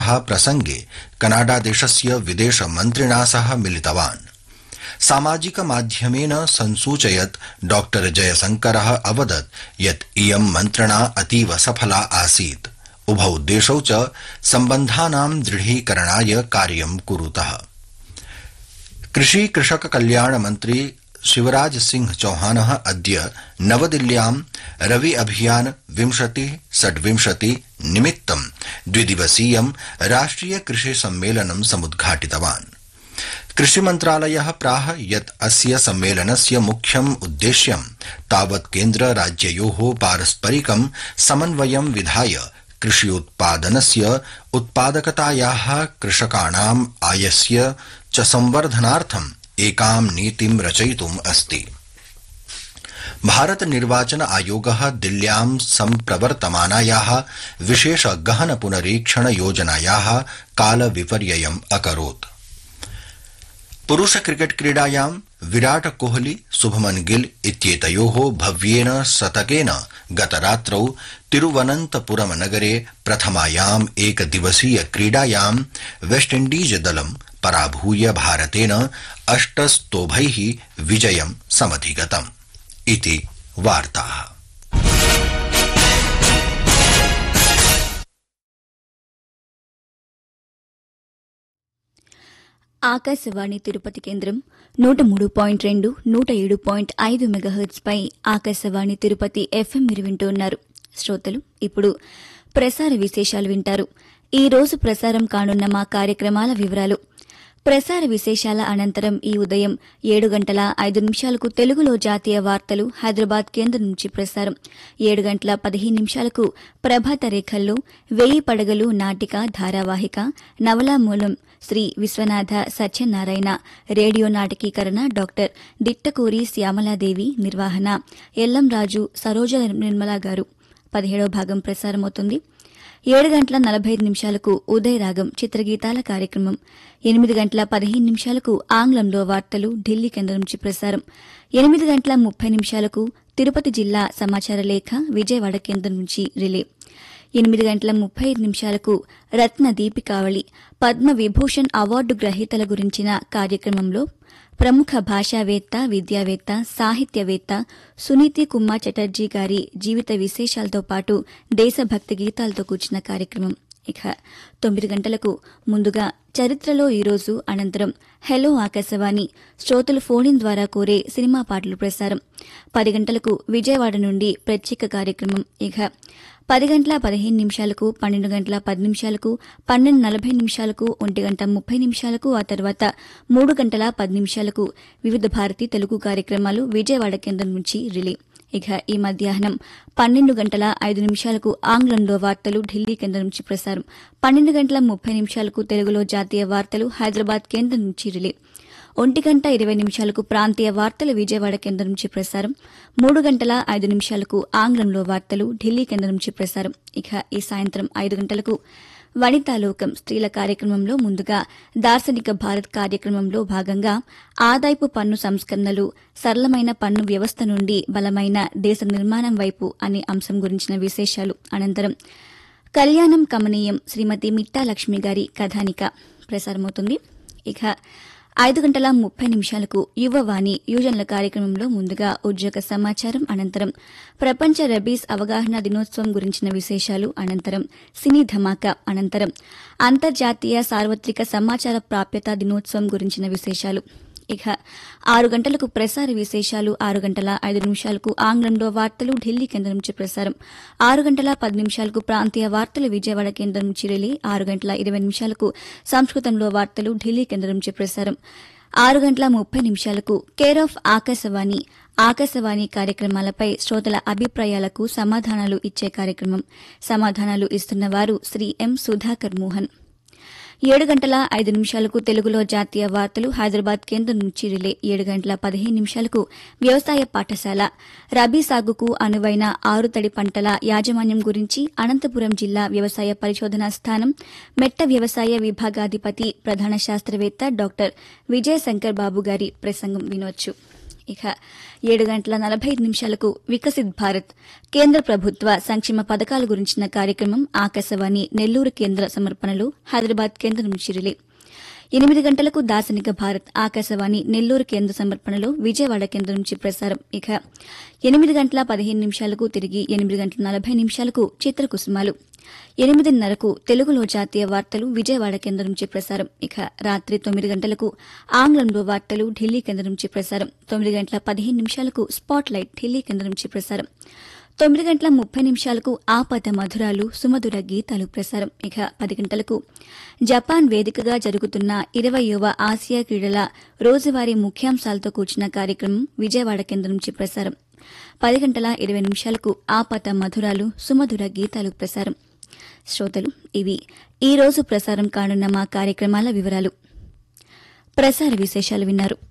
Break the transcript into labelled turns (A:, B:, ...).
A: प्रसंगे कनाडादेशस्य विदेशमन्त्रिणा सह मिलितवान् सामाजिक माध्यमेन संसूचयत् डॉ जयशंकर अवदत् यत् इयं मन्त्रणा अतीव सफला आसीत् उभौ देशौ च सम्बन्धानां दृढीकरणाय कार्यं कुरुतः कृषि कृषक कल्याण मन्त्री शिवराज सिंह चौहान अद्य नवदिल्ल्यां रवि अभियान विंशति षड्विंशति निमित्तं द्विदिवसीयं राष्ट्रिय कृषि सम्मेलनं समुद्घाटितवान् कृषिमन्त्रालय प्राह यत् अस्य सम्मेलनस्य मुख्यम् उद्देश्यं तावत् केन्द्र राज्ययो पारस्परिकं समन्वयं विधाय कृषि उत्पादनस्य उत्पादकताया कृषकाणाम् आयस्य च संवर्धनार्थम् एकां नीतिं रचयितुम् अस्ति भारत निर्वाचन आयोग दिल्ल्यां सम्प्रवर्तमानाया विशेष गहन पुनरीक्षण योजनाया कालविपर्ययम् अकरोत् पुरुष क्रिकेट क्रीडायां विराट कोहली शुभमन गिल इत्येतयो भव्येन शतकेन गतरात्रौ तिरुवनन्तपुरम नगरे प्रथमायाम् एकदिवसीय क्रीडायां वेस्टइण्डीज दलं पराभूय भारतेन अष्टस्तोभै विजयं समधिगतम् इति वार्ताः
B: ఆకాశవాణి తిరుపతి కేంద్రం నూట మూడు పాయింట్ రెండు నూట ఏడు పాయింట్ ఐదు మెగాహెర్ట్స్ పై ఆకాశవాణి తిరుపతి ఎఫ్ఎం మీరు వింటున్నారు శ్రోతలు ఇప్పుడు ప్రసార విశేషాలు వింటారు ఈ రోజు ప్రసారం కానున్న మా కార్యక్రమాల వివరాలు ప్రసార విశేషాల అనంతరం ఈ ఉదయం ఏడు గంటల ఐదు నిమిషాలకు తెలుగులో జాతీయ వార్తలు హైదరాబాద్ కేంద్రం నుంచి ప్రసారం ఏడు గంటల పదిహేను నిమిషాలకు ప్రభాత రేఖల్లో వెయ్యి పడగలు నాటిక ధారావాహిక నవలామూలం శ్రీ విశ్వనాథ సత్యనారాయణ రేడియో నాటకీకరణ డాక్టర్ దిట్టకూరి శ్యామలాదేవి నిర్వహణ ఎల్లంరాజు సరోజ నిర్మలా గారు పదిహేడవ భాగం ప్రసారమవుతుంది ఏడు గంటల నలభై ఐదు నిమిషాలకు ఉదయ రాగం చిత్రగీతాల కార్యక్రమం ఎనిమిది గంటల పదిహేను నిమిషాలకు ఆంగ్లంలో వార్తలు ఢిల్లీ కేంద్రం నుంచి ప్రసారం ఎనిమిది గంటల ముప్పై నిమిషాలకు తిరుపతి జిల్లా సమాచార లేఖ విజయవాడ కేంద్రం నుంచి రిలే ఎనిమిది గంటల ముప్పై ఐదు నిమిషాలకు రత్న దీపికావళి పద్మ విభూషణ్ అవార్డు గ్రహీతల గురించిన కార్యక్రమంలో ప్రముఖ భాషావేత్త విద్యావేత్త సాహిత్యవేత్త సునీతి కుమార్ చటర్జీ గారి జీవిత విశేషాలతో పాటు దేశభక్తి గీతాలతో కూర్చిన కార్యక్రమం ఇక తొమ్మిది గంటలకు ముందుగా చరిత్రలో ఈరోజు అనంతరం హెలో ఆకాశవాణి శ్రోతలు ఫోనిన్ ద్వారా కోరే సినిమా పాటలు ప్రసారం పది గంటలకు విజయవాడ నుండి ప్రత్యేక కార్యక్రమం ఇక పది గంటల పదిహేను నిమిషాలకు పన్నెండు గంటల పది నిమిషాలకు పన్నెండు నలభై నిమిషాలకు ఒంటి గంట ముప్పై నిమిషాలకు ఆ తర్వాత మూడు గంటల పది నిమిషాలకు వివిధ భారతి తెలుగు కార్యక్రమాలు విజయవాడ కేంద్రం నుంచి రిలే ఇక ఈ మధ్యాహ్నం పన్నెండు గంటల ఐదు నిమిషాలకు ఆంగ్లంలో వార్తలు ఢిల్లీ కేంద్రం నుంచి ప్రసారం పన్నెండు గంటల ముప్పై నిమిషాలకు తెలుగులో జాతీయ వార్తలు హైదరాబాద్ కేంద్రం నుంచి రిలే ఒంటి గంట ఇరవై నిమిషాలకు ప్రాంతీయ వార్తలు విజయవాడ కేంద్రం నుంచి ప్రసారం మూడు గంటల ఐదు నిమిషాలకు ఆంగ్లంలో వార్తలు ఢిల్లీ కేంద్రం నుంచి ప్రసారం ఇక ఈ సాయంత్రం ఐదు గంటలకు వనితాలోకం స్త్రీల కార్యక్రమంలో ముందుగా దార్శనిక భారత్ కార్యక్రమంలో భాగంగా ఆదాయపు పన్ను సంస్కరణలు సరళమైన పన్ను వ్యవస్థ నుండి బలమైన దేశ నిర్మాణం వైపు అనే అంశం గురించిన విశేషాలు అనంతరం కళ్యాణం కమనీయం శ్రీమతి మిట్టా లక్ష్మి గారి కథానిక ప్రసారమవుతుంది ఇక ఐదు గంటల ముప్పై నిమిషాలకు యువవాణి యువజనుల కార్యక్రమంలో ముందుగా ఉద్యోగ సమాచారం అనంతరం ప్రపంచ రబీస్ అవగాహన దినోత్సవం గురించిన విశేషాలు అనంతరం సినీ ధమాకా అనంతరం అంతర్జాతీయ సార్వత్రిక సమాచార ప్రాప్యత దినోత్సవం గురించిన విశేషాలు ఇక ఆరు గంటలకు ప్రసార విశేషాలు ఆరు గంటల ఐదు నిమిషాలకు ఆంగ్లంలో వార్తలు ఢిల్లీ కేంద్రం నుంచి ప్రసారం ఆరు గంటల పది నిమిషాలకు ప్రాంతీయ వార్తలు విజయవాడ కేంద్రం నుంచి రిలే ఆరు గంటల ఇరవై నిమిషాలకు సంస్కృతంలో వార్తలు ఢిల్లీ కేంద్రం నుంచి ప్రసారం ఆరు గంటల ముప్పై నిమిషాలకు కేర్ ఆఫ్ ఆకాశవాణి ఆకాశవాణి కార్యక్రమాలపై శ్రోతల అభిప్రాయాలకు సమాధానాలు ఇచ్చే కార్యక్రమం సమాధానాలు ఇస్తున్న వారు శ్రీ ఎం సుధాకర్ మోహన్ ఏడు గంటల ఐదు నిమిషాలకు తెలుగులో జాతీయ వార్తలు హైదరాబాద్ కేంద్రం నుంచి రిలే ఏడు గంటల పదిహేను నిమిషాలకు వ్యవసాయ పాఠశాల రబీ సాగుకు అనువైన ఆరుతడి పంటల యాజమాన్యం గురించి అనంతపురం జిల్లా వ్యవసాయ పరిశోధనా స్థానం మెట్ట వ్యవసాయ విభాగాధిపతి ప్రధాన శాస్త్రవేత్త డాక్టర్ విజయశంకర్ బాబు గారి ప్రసంగం వినవచ్చు ఇక ఏడు గంటల నలభై ఐదు నిమిషాలకు వికసిత్ భారత్ కేంద్ర ప్రభుత్వ సంక్షేమ పథకాల గురించిన కార్యక్రమం ఆకాశవాణి నెల్లూరు కేంద్ర సమర్పణలో హైదరాబాద్ కేంద్రం నుంచి రిలే ఎనిమిది గంటలకు దార్శనిక భారత్ ఆకాశవాణి నెల్లూరు కేంద్ర సమర్పణలో విజయవాడ కేంద్రం నుంచి ప్రసారం ఇక ఎనిమిది గంటల పదిహేను నిమిషాలకు తిరిగి ఎనిమిది గంటల నలభై నిమిషాలకు చిత్రకుసుమాలు ఎనిమిదిన్నరకు తెలుగులో జాతీయ వార్తలు విజయవాడ కేంద్రం నుంచి ప్రసారం ఇక రాత్రి తొమ్మిది గంటలకు ఆంగ్లంలో వార్తలు ఢిల్లీ కేంద్రం నుంచి ప్రసారం తొమ్మిది గంటల పదిహేను నిమిషాలకు స్పాట్ లైట్ ఢిల్లీ కేంద్రం నుంచి ప్రసారం తొమ్మిది గంటల ముప్పై నిమిషాలకు ఆపద మధురాలు సుమధుర గీతాలు ప్రసారం ఇక పది గంటలకు జపాన్ వేదికగా జరుగుతున్న ఇరవయవ ఆసియా క్రీడల రోజువారీ ముఖ్యాంశాలతో కూర్చున్న కార్యక్రమం విజయవాడ కేంద్రం నుంచి ప్రసారం పది గంటల ఇరవై నిమిషాలకు ఆపత మధురాలు సుమధుర గీతాలు ప్రసారం శ్రోతలు ఇవి ఈ రోజు ప్రసారం కానున్న మా కార్యక్రమాల వివరాలు ప్రసార విశేషాలు విన్నారు